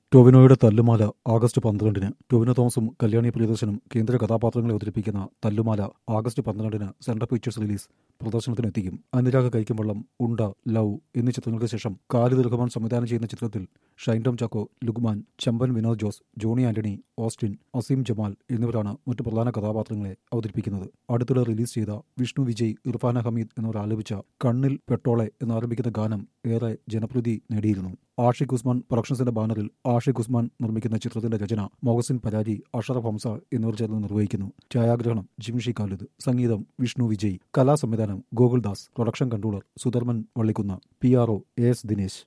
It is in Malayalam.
ടൊവിനോയുടെ തല്ലുമാല ആഗസ്റ്റ് പന്ത്രണ്ടിന് ടൊവിനോ തോമസും കല്യാണി പ്രിയദർശനും കേന്ദ്ര കഥാപാത്രങ്ങളെ അവതരിപ്പിക്കുന്ന തല്ലുമാല ആഗസ്റ്റ് പന്ത്രണ്ടിന് സെൻട്രൽ പിക്ചേഴ്സ് റിലീസ് പ്രദർശനത്തിനെത്തിക്കും അനുരാഗ കൈക്കുമ്പള്ളം ഉണ്ട ലവ് എന്നീ ചിത്രങ്ങൾക്ക് ശേഷം ഖാലിദ് റഹ്മാൻ സംവിധാനം ചെയ്യുന്ന ചിത്രത്തിൽ ഷൈൻ ടോം ചാക്കോ ലുഗ്മാൻ ചമ്പൻ വിനോദ് ജോസ് ജോണി ആന്റണി ഓസ്റ്റിൻ അസീം ജമാൽ എന്നിവരാണ് മറ്റു പ്രധാന കഥാപാത്രങ്ങളെ അവതരിപ്പിക്കുന്നത് അടുത്തിടെ റിലീസ് ചെയ്ത വിഷ്ണു വിജയ് ഇർഫാന ഹമീദ് എന്നിവർ ആലപിച്ച കണ്ണിൽ പെട്ടോളെ എന്നാരംഭിക്കുന്ന ഗാനം ഏറെ ജനപ്രീതി നേടിയിരുന്നു ആഷിഖ് ഉസ്മാൻ പ്രൊഡക്ഷൻസിന്റെ ബാനറിൽ ആഷിഖ് ഉസ്മാൻ നിർമ്മിക്കുന്ന ചിത്രത്തിന്റെ രചന മൊഹസിൻ പരാരി അഷറഫ് ഹംസ എന്നിവർ ചേർന്ന് നിർവഹിക്കുന്നു ഛായാഗ്രഹണം ജിംഷി ഖാലിദ് സംഗീതം വിഷ്ണു വിജയ് കലാസംവിധാനം Gokuldas production controller Sudharman Vallikkunnu P R O A S Dinesh